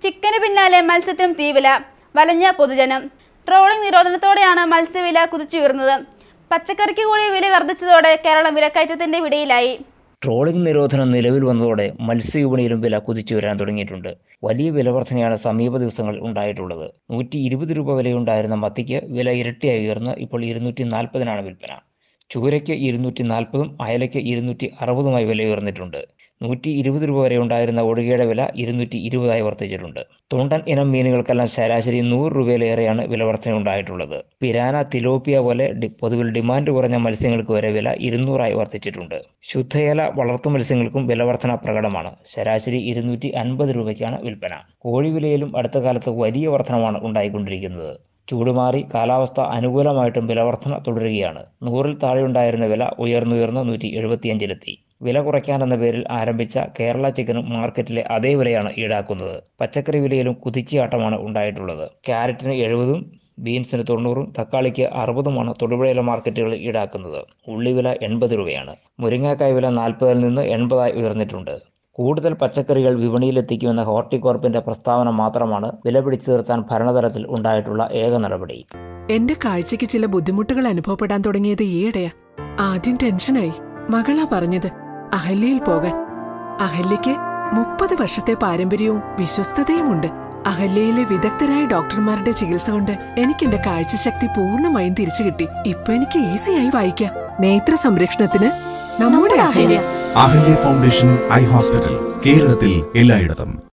ചിക്കന് പിന്നാലെ മത്സ്യത്തിനും തീവില വലഞ്ഞ പൊതുജനം ട്രോളിംഗ് നിരോധനത്തോടെയാണ് മത്സ്യവില കുതിച്ചുയർന്നത് പച്ചക്കറിക്ക് കൂടി വില വർദ്ധിച്ചതോടെ കേരളം വിലക്കയറ്റത്തിന്റെ പിടിയിലായി ട്രോളിംഗ് നിരോധനം നിലവിൽ വന്നതോടെ മത്സ്യവിപണിയിലും വില കുതിച്ചു വരാൻ തുടങ്ങിയിട്ടുണ്ട് വലിയ വിലവർധനയാണ് സമീപ ദിവസങ്ങളിൽ ഉണ്ടായിട്ടുള്ളത് നൂറ്റി ഇരുപത് രൂപ വിലയുണ്ടായിരുന്ന മത്തിക്ക് വില ഇരട്ടിയായി ഉയർന്ന് ഇപ്പോൾ ഇരുന്നൂറ്റി നാൽപ്പതിനാണ് വിൽപ്പന ചൂരയ്ക്ക് ഇരുന്നൂറ്റി നാൽപ്പതും അയലയ്ക്ക് ഇരുന്നൂറ്റി അറുപതുമായി വില ഉയർന്നിട്ടുണ്ട് നൂറ്റി ഇരുപത് രൂപ വരെ ഉണ്ടായിരുന്ന ഒടുകയുടെ വില ഇരുന്നൂറ്റി ഇരുപതായി വർദ്ധിച്ചിട്ടുണ്ട് തുണ്ടൻ ഇനം മീനുകൾക്കെല്ലാം ശരാശരി നൂറ് രൂപയിലേറെയാണ് വില വർധന ഉണ്ടായിട്ടുള്ളത് പിരാന തിലോപ്പിയ പോലെ ഡി- പൊതുവിൽ ഡിമാൻഡ് കുറഞ്ഞ മത്സ്യങ്ങൾക്ക് വരെ വില ഇരുന്നൂറായി വർദ്ധിച്ചിട്ടുണ്ട് ശുദ്ധജല വളർത്തു മത്സ്യങ്ങൾക്കും വില വർധന പ്രകടമാണ് ശരാശരി ഇരുന്നൂറ്റി അൻപത് രൂപയ്ക്കാണ് വിൽപ്പന കോഴിവിലയിലും അടുത്ത കാലത്ത് വലിയ വർധനമാണ് ഉണ്ടായിക്കൊണ്ടിരിക്കുന്നത് ചൂടുമാറി കാലാവസ്ഥ അനുകൂലമായിട്ടും വിലവർധന തുടരുകയാണ് നൂറിൽ താഴെയുണ്ടായിരുന്ന വില ഉയർന്നുയർന്ന് നൂറ്റി എഴുപത്തിയഞ്ചിലെത്തി വില കുറയ്ക്കാനെന്ന പേരിൽ ആരംഭിച്ച കേരള ചിക്കനും മാർക്കറ്റിലെ അതേ വിലയാണ് ഈടാക്കുന്നത് പച്ചക്കറി വിലയിലും കുതിച്ചുചാട്ടമാണ് ഉണ്ടായിട്ടുള്ളത് ക്യാരറ്റിന് എഴുപതും ബീൻസിന് തൊണ്ണൂറും തക്കാളിക്ക് അറുപതുമാണ് തൊടുപുഴയിലെ മാർക്കറ്റുകളിൽ ഈടാക്കുന്നത് ഉള്ളിവില എൺപത് രൂപയാണ് മുരിങ്ങാക്കായ് വില നാൽപ്പതിൽ നിന്ന് എൺപതായി ഉയർന്നിട്ടുണ്ട് കൂടുതൽ പച്ചക്കറികൾ വിപണിയിലെത്തിക്കുമെന്ന ഹോർട്ടികോർപ്പിന്റെ പ്രസ്താവന മാത്രമാണ് വില പിടിച്ചു നിർത്താൻ ഭരണതലത്തിൽ ഉണ്ടായിട്ടുള്ള ഏക നടപടി എന്റെ കാഴ്ചയ്ക്ക് ചില ബുദ്ധിമുട്ടുകൾ അനുഭവപ്പെടാൻ തുടങ്ങിയത് ഈയിടെയാ ആദ്യം ടെൻഷനായി മകളാ പറഞ്ഞത് അഹല്യയിൽ പോകാൻ അഹല്യയ്ക്ക് മുപ്പത് വർഷത്തെ പാരമ്പര്യവും വിശ്വസ്തതയുമുണ്ട് അഹല്യയിലെ വിദഗ്ധരായ ഡോക്ടർമാരുടെ ചികിത്സ കൊണ്ട് എനിക്ക് എന്റെ കാഴ്ചശക്തി പൂർണ്ണമായും തിരിച്ചു കിട്ടി ഇപ്പൊ എനിക്ക് ഈസിയായി വായിക്കാം നേത്ര സംരക്ഷണത്തിന് നമ്മുടെ Ahalya Ahalya Foundation Eye Hospital കേരളത്തിൽ എല്ലായിടത്തും